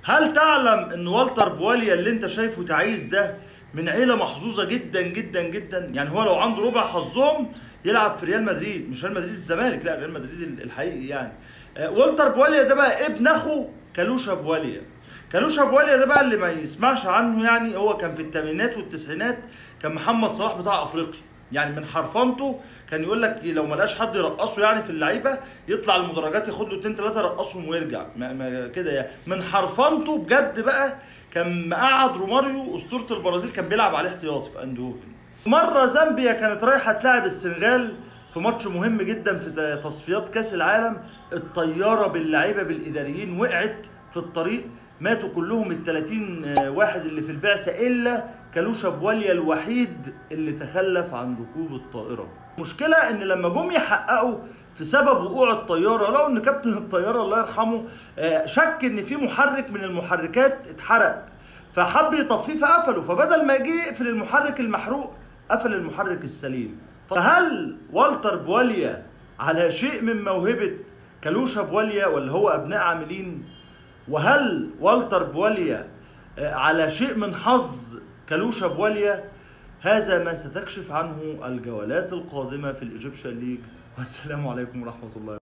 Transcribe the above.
هل تعلم ان والتر بواليا اللي انت شايفه تعيس ده من عيله محظوظه جدا جدا جدا يعني هو لو عنده ربع حظهم يلعب في ريال مدريد مش ريال مدريد الزمالك لا ريال مدريد الحقيقي يعني آه، والتر بواليا ده بقى ابن اخو كالوشا بواليا كالوشا بواليا ده بقى اللي ما يسمعش عنه يعني هو كان في الثمانينات والتسعينات كان محمد صلاح بتاع افريقيا يعني من حرفنته كان يقول لك لو ما لقاش حد يرقصه يعني في اللعيبه يطلع المدرجات ياخد له اتنين تلاته يرقصهم ويرجع ما ما كده يعني من حرفنته بجد بقى كان مقعد روماريو اسطوره البرازيل كان بيلعب عليه احتياطي في اندهوفن مره زامبيا كانت رايحه تلعب السنغال في ماتش مهم جدا في تصفيات كاس العالم الطياره باللعيبه بالاداريين وقعت في الطريق ماتوا كلهم ال 30 واحد اللي في البعثه الا كالوشا بواليا الوحيد اللي تخلف عن ركوب الطائره المشكله ان لما جم يحققوا في سبب وقوع الطياره لقوا ان كابتن الطياره الله يرحمه آه، شك ان في محرك من المحركات اتحرق فحب يطفيه فقفله فبدل ما يجي يقفل المحرك المحروق قفل المحرك السليم فهل والتر بواليا على شيء من موهبه كالوشا بواليا ولا هو ابناء عاملين وهل والتر بواليا آه، على شيء من حظ كالوشا بواليا هذا ما ستكشف عنه الجولات القادمة في الإيجيبشن ليج والسلام عليكم ورحمة الله